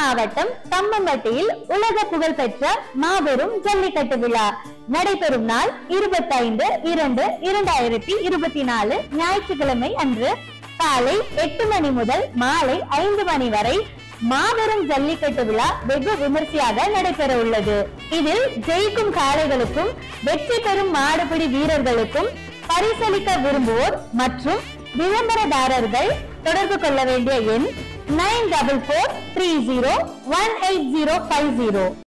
மாவட்டம் தம்மம்பட்டியில் உலக புகழ்பெற்ற மாபெரும் ஜல்லிக்கட்டு விழா நடைபெறும் நாள் இருபத்தைந்து இரண்டு இரண்டாயிரத்தி இருபத்தி நாலு ஞாயிற்றுக்கிழமை அன்று காலை எட்டு மணி முதல் மாலை ஐந்து மணி வரை மாபெரும் ஜல்லிக்கட்டு விழா வெகு விமர்சையாக நடைபெற உள்ளது இதில் ஜெயிக்கும் காளைகளுக்கும் வெற்றி பெறும் மாடுபிடி வீரர்களுக்கும் பரிசளிக்க விரும்புவோர் மற்றும் விளம்பரதாரர்கள் தொடர்பு கொள்ள வேண்டிய எண் nine double four three zero one eight zero five zero